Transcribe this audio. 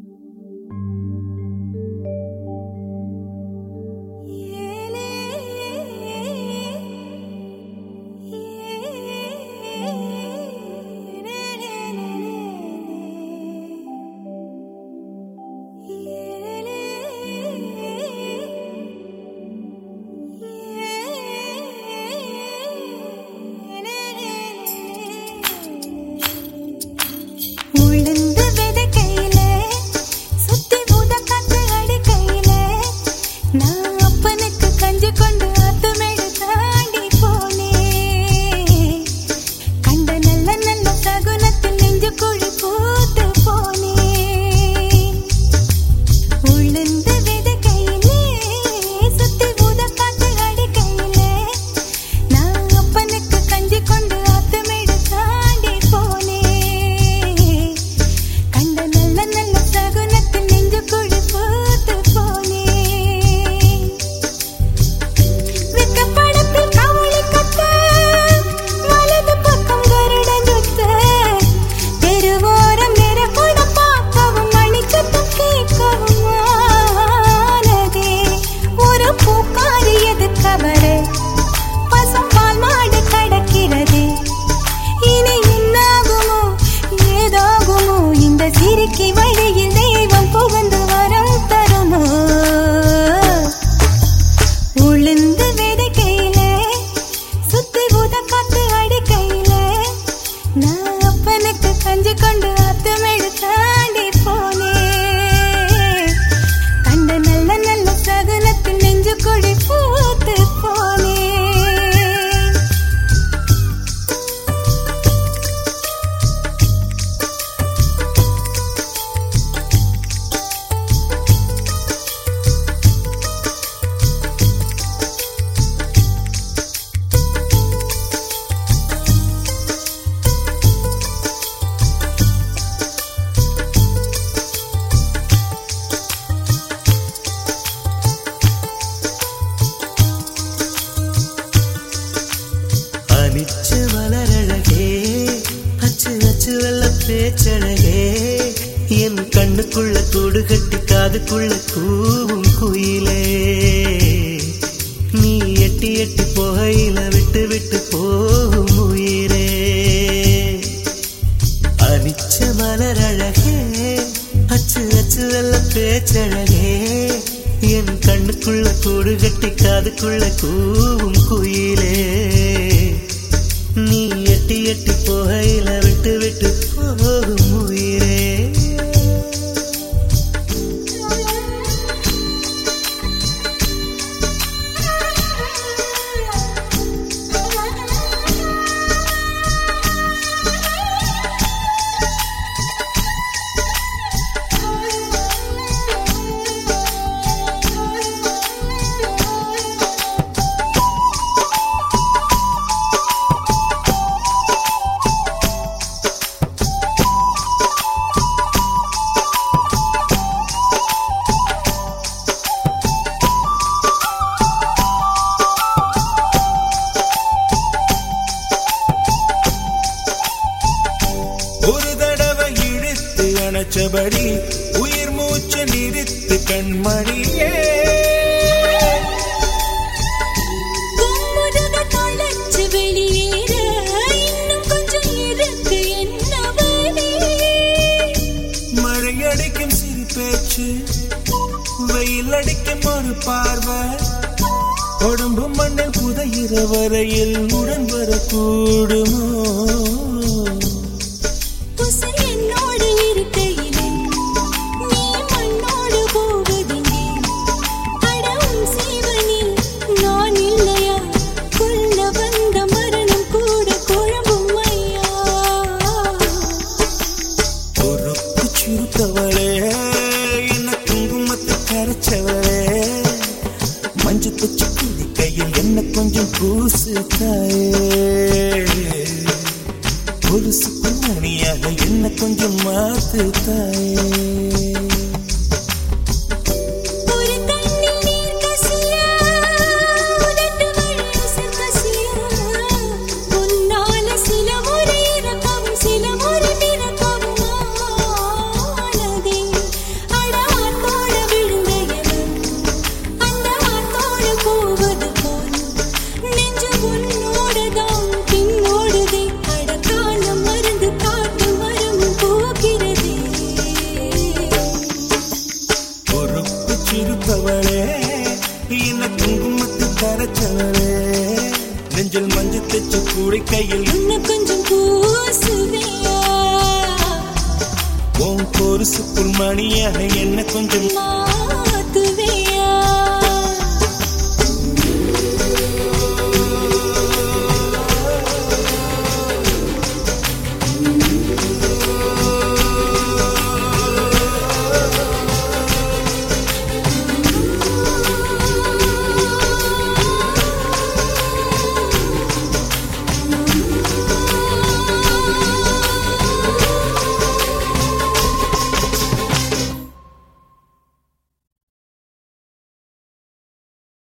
உளுந்து விதைக்கையிலே, சுத்தி ஊத காத்து அடிக்கையிலே, நான் அப்பனுக்கு கஞ்சி கொண்டு ஆத்துமேடு தாண்டி போனேன். கண்ட நல்ல நல்ல சகுனத்தில் நெஞ்சு குழி பூத்து போனேன். உளுந்து விதைக்கையிலே, சுத்தி ஊத காத்து அடிக்கையிலே, நான் அப்பனுக்கு கஞ்சி கொண்டு ஆத்துமேடு தாண்டி போனேன். கண்ட நல்ல நல்ல சகுனத்தில் நெஞ்சு குழி பூத்து போனேன். வெக்கப்படத்தில் கவளி கத்த, வலது பக்கம் கருடன் சுத்த, தெருவோரம் நெருப்புட பார்க்கவும் மணிச்சத்தம் கேட்கவும் ஆனதே. ஒரு பூக்காரி எதுக்கவரே பசும்பால் மாடு கடக்கிறது இனி என்னாகுமோ ஏதாகுமோ இந்த சிரிக்கி வழியில் தெய்வம் புகுந்து வரம் தருமோ உளுந்து விதைக்கையிலே சுத்தி ஊத காத்து அடிக்கையிலே நான் அப்பனுக்கு கஞ்சி கொண்டு அத்துமேடு தாண்டி போனேன் கண்ட நல்ல நல்ல சகுனத்தில் நெஞ்சு கொடி பூத்து போனேன் அனிச்ச மலரழகே அச்சு அச்சு வெள்ள பேச்சழகே என் கண்ணுக்குள்ள கூடு கட்டி காதுக்குள்ள கூவும் குயிலே நீ எட்டி எட்டி போகையில விட்டு விட்டு போகும் உயிரே அனிச்ச மலரழகே அச்சு அச்சு வெள்ள பேச்சழகே என் கண்ணுக்குள்ள கூடு கட்டி காதுக்குள்ள கூவும் குயிலே நீ எட்டி எட்டி போகையில விட்டு விட்டு போகும் உயிரே ஒரு தடவை இழுத்து அணைச்சபடி உயிர் மூச்சு நிறுத்து கண்மணியே கும்முருக தொலைச்சு வெளியேற இன்னும் கொஞ்சம் இருக்கு என்ன வழி மழை அடிக்கும் சிறு பேச்சு வெயில் அடிக்கும் ஒரு பார்வை உடம்பு மண்ணில் புதையிற வரையில் உடன் வரக்கூடுமோ உசுர் என்னோடு இருக்கையிலே நீ மண்ணோடு போவதெங்கே அடவும் சீவனில் நான் இல்லையா கொல்ல வந்த மரணம் கூட குழம்பும் ஐயா பொறுப்பு சிறுத்தவளே என்ன குங்குமத்தை கரைச்சவளே மஞ்சு தச்சு கையில் என்ன கொஞ்சம் பூசு தாயே கொலுசு மணியாக என்ன கொஞ்சம் மாத்து தாயே ஒரு கண்ணில் நீர் கசியா உதட்டு வழி உசர் கசியா உன்னால சில முறை இறக்கவும் சில முறை பிறக்கவும் ஆனதே தச்சு குடிக்கையில் இன்னும் கொஞ்சம் பூசுவியா உன் பொருசுக்குள் மணியாக என்ன கொஞ்சம் மாத்துவியா